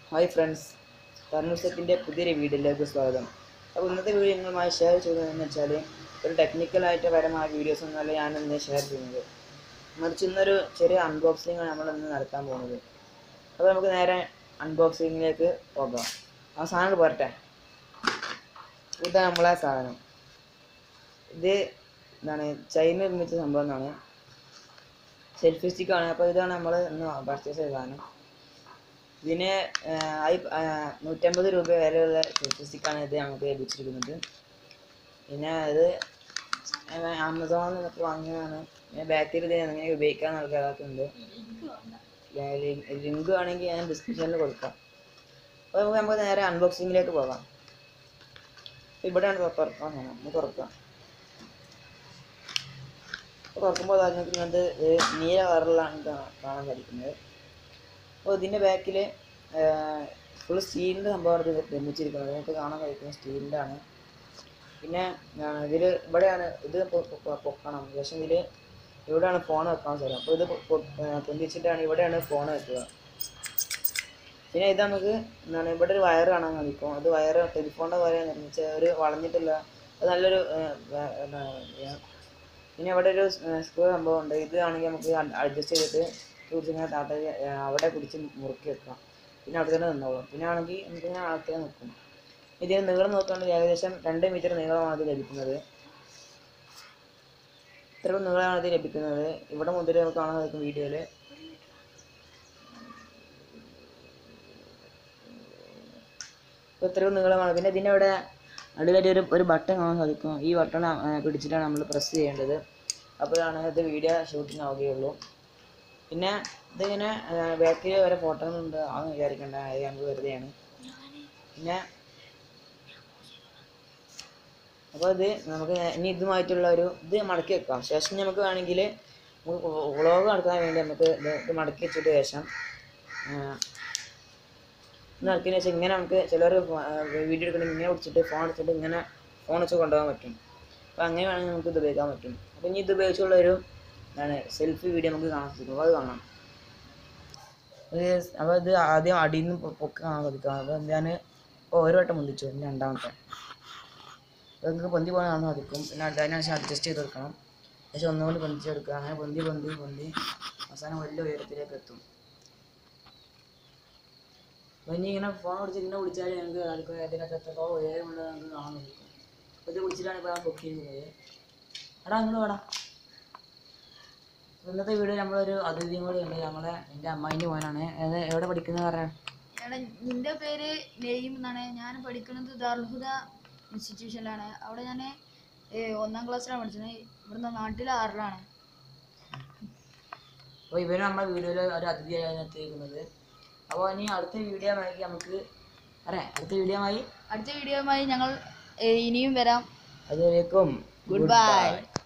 hi friends തർണുസത്തിൻ്റെ പുതിയൊരു വീഡിയോയിലേക്ക് സ്വാഗതം അപ്പോൾ ഇന്നത്തെ വീഡിയോ നിങ്ങളുമായി ഷെയർ ചെയ്യുന്നതെന്ന് വെച്ചാൽ ഒരു ടെക്നിക്കലായിട്ട് പരമായ വീഡിയോസ് ഒന്നുമല്ല ഞാൻ ഇന്ന് ഷെയർ ചെയ്യുന്നത് മറിച്ച് ഇന്നൊരു ചെറിയ അൺബോക്സിംഗ് ആണ് നമ്മൾ ഇന്ന് നടത്താൻ പോകുന്നത് അപ്പോൾ നമുക്ക് നേരെ അൺബോക്സിങ്ങിലേക്ക് പോകാം ആ സാധനങ്ങൾ പോരട്ടെ ഇതാണ് നമ്മളെ സാധനം ഇത് എന്താണ് ചൈന നിർമ്മിച്ച സംഭവം എന്നാണ് സെൽഫി സ്റ്റിക്കാണ് അപ്പോൾ ഇതാണ് നമ്മൾ ഇന്ന് പർച്ചേസ് ചെയ്ത സാധനം ഇതിന് ആയി നൂറ്റമ്പത് രൂപ വരെയുള്ള സെൽഫി സ്റ്റിക്കാണ് ഇത് നമുക്ക് ലഭിച്ചിരിക്കുന്നത് പിന്നെ അത് ആമസോണിൽ നിന്നൊക്കെ വാങ്ങിയതാണ് പിന്നെ ബാക്കിൽ ഇത് എങ്ങനെ ഉപയോഗിക്കാൻ നൽകാറുണ്ട് ലിങ്ക് ആണെങ്കിൽ ഞാൻ ഡിസ്ക്രിപ്ഷനിൽ കൊടുക്കാം അപ്പോൾ നമുക്ക് നമുക്ക് നേരെ അൺബോക്സിങ്ങിലേക്ക് പോകാം അപ്പോൾ ഇവിടെയാണ് തുറ- തുറക്കാൻ പോകണം നമുക്ക് തുറക്കാം അപ്പോൾ തുറക്കുമ്പോൾ അത് നിങ്ങൾക്ക് ഇങ്ങനത്തെ ഒരു നീല കളറിലാണ് കാ- കാണാൻ സാധിക്കുന്നത് അപ്പോൾ ഇതിൻ്റെ ബാക്കിൽ ഫുൾ സ്റ്റീലിൻ്റെ സംഭവമാണ് ഇത് നിർമ്മിച്ചിരിക്കുന്നത് നിങ്ങൾക്ക് കാണാൻ കഴിക്കുന്നത് സ്റ്റീലിൻ്റെ ആണ് പിന്നെ ഇതിൽ ഇവിടെയാണ് ഇത് പൊ- പൊ- പൊക്കണം ശേഷം ഇതിൽ ഇവിടെയാണ് ഫോൺ വെക്കാൻ സ്ഥലം അപ്പോൾ ഇത് പൊ- പൊ- ഏർ പൊന്തിച്ചിട്ടാണ് ഇവിടെയാണ് ഫോൺ വെക്കുക പിന്നെ ഇത് നമുക്ക് എന്താണ് ഇവിടെ ഒരു വയർ കാണാൻ സാധിക്കും അത് വയർ ടെലിഫോണിൻ്റെ വയർ നിർമ്മിച്ച ഒരു വളഞ്ഞിട്ടില്ല അത് നല്ലൊരു ഏർ, വ- എന്താണ് പറയാ, പിന്നെ ഇവിടെ ഒരു സ്ക്രൂ സംഭവം ഉണ്ട് ഇത് ആണെങ്കിൽ നമുക്ക് അഡ്ജസ്റ്റ് ചെയ്തിട്ട് പിടിച്ച് ഇങ്ങനെ താത്ത അവിടെ പിടിച്ച് മുറുക്കി വെക്കാം പിന്നെ അവിടെ തന്നെ നിന്നോളും പിന്നെ ആണെങ്കിൽ നമുക്ക് ഇങ്ങനെ ആൾക്കാരെ നിൽക്കും ഇതിന് നീളം നോക്കുകയാണെങ്കിൽ ഏകദേശം രണ്ട് മീറ്റർ നീളമാണ് ഇത് ലഭിക്കുന്നത് ഇത്രയും നീളമാണ് ഇത് ലഭിക്കുന്നത് ഇവിടെ മുതൽ നമുക്ക് കാണാൻ സാധിക്കും വീഡിയോയിൽ ഇത്രയും നീളമാണ് പിന്നെ ഇതിൻ്റെ അവിടെ അടിയിലായിട്ട് ഒരു ഒരു ബട്ടൺ കാണാൻ സാധിക്കും ഈ ബട്ടൺ പിടിച്ചിട്ടാണ് നമ്മൾ പ്രസ് ചെയ്യേണ്ടത് അപ്പോഴാണ് ഇത് വീഡിയോ ഷൂട്ടിംഗ് ആവുകയുള്ളൂ പിന്നെ ഇതിങ്ങനെ ബാക്കിൽ വരെ ഫോട്ടോകളുണ്ട് അതൊന്നും വിചാരിക്കേണ്ട അത് നമുക്ക് വെറുതെയാണ് പിന്നെ അപ്പോൾ ഇത് നമുക്ക് ഇനി ഇതുമായിട്ടുള്ള ഒരു ഇത് മടക്കി വെക്കാം ശേഷം നമുക്ക് വേണമെങ്കിൽ നമുക്ക് വ്ളോഗ് നടത്താൻ വേണ്ടി നമുക്ക് ഇത് ഇത് മടക്കി വെച്ചിട്ട് ശേഷം നടക്കിയെന്ന് വെച്ചാൽ ഇങ്ങനെ നമുക്ക് ചിലർ വീഡിയോ എടുക്കണമെങ്കിൽ ഇങ്ങനെ പിടിച്ചിട്ട് ഫോൺ എടുത്തിട്ട് ഇങ്ങനെ ഫോൺ വെച്ച് കൊണ്ടുപോകാൻ പറ്റും അപ്പോൾ അങ്ങനെ വേണമെങ്കിൽ നമുക്ക് ഇത് ഉപയോഗിക്കാൻ പറ്റും അപ്പോൾ ഇനി ഇത് ഉപയോഗിച്ചുള്ള ഒരു എന്താണ് സെൽഫി വീഡിയോ നമുക്ക് കാണാൻ സാധിക്കും അപ്പോൾ അത് കാണാം അത് അപ്പോൾ ഇത് ആദ്യം അടിയിൽ നിന്ന് പൊ- പൊക്കി കാണാൻ സാധിക്കാം അപ്പോൾ ഞാൻ ഇപ്പോൾ ഒരു വട്ടം പൊന്തിച്ചു ഇനി രണ്ടാമത്തെ അപ്പോൾ നിങ്ങൾക്ക് പൊന്തി പോകാൻ കാണാൻ സാധിക്കും പിന്നെ അത് അതിനനുസരിച്ച് അഡ്ജസ്റ്റ് ചെയ്ത് കൊടുക്കണം പക്ഷേ ഒന്നുകൂടി പൊന്തിച്ചെടുക്കുക അങ്ങനെ പൊന്തി പൊന്തി പൊന്തി അവസാനം വലിയ ഉയരത്തിലേക്ക് എത്തും അപ്പോൾ ഇനി ഇങ്ങനെ ഫോൺ വിളിച്ച് ഇങ്ങനെ വിളിച്ചാൽ ഞങ്ങൾക്ക് ആർക്കും അതിനകത്ത് എത്രത്തോളം ഉയരമുള്ളത് നമുക്ക് കാണാൻ സാധിക്കും അപ്പോൾ ഇത് വിളിച്ചിട്ടാണ് ഇപ്പോൾ ഞാൻ ബുക്ക് ചെയ്യുന്നത് എടാ അങ്ങോട്ട് വേടാ ഇന്നത്തെ വീഡിയോ നമ്മളൊരു അതിഥിയും കൂടി ഉണ്ട് ഞങ്ങളെ എൻ്റെ അമ്മായിൻ്റെ മോനാണ് അത് എവിടെ പഠിക്കുന്നത് പറയാം എടാ നിന്റെ പേര് നെയ്യും എന്നാണ് ഞാൻ പഠിക്കുന്നത് ദാർഹുദ ഇൻസ്റ്റിറ്റ്യൂഷനിലാണ് അവിടെ ഞാൻ ഒന്നാം ക്ലാസ്സിലാണ് പഠിച്ചത് ഇവിടുന്ന് നാട്ടിൽ ആറിലാണ് അപ്പോൾ ഇവരും നമ്മുടെ വീഡിയോയിൽ ഒരു അതിഥിയായാണ് എത്തിയിരിക്കുന്നത് അപ്പോൾ ഇനി അടുത്ത വീഡിയോ ആയി നമുക്ക് അറിയാം അടുത്ത വീഡിയോ ആയി അടുത്ത വീഡിയോയുമായി ഞങ്ങൾ ഏ, ഇനിയും വരാം അതുവരേക്കും ഗുഡ് ബൈ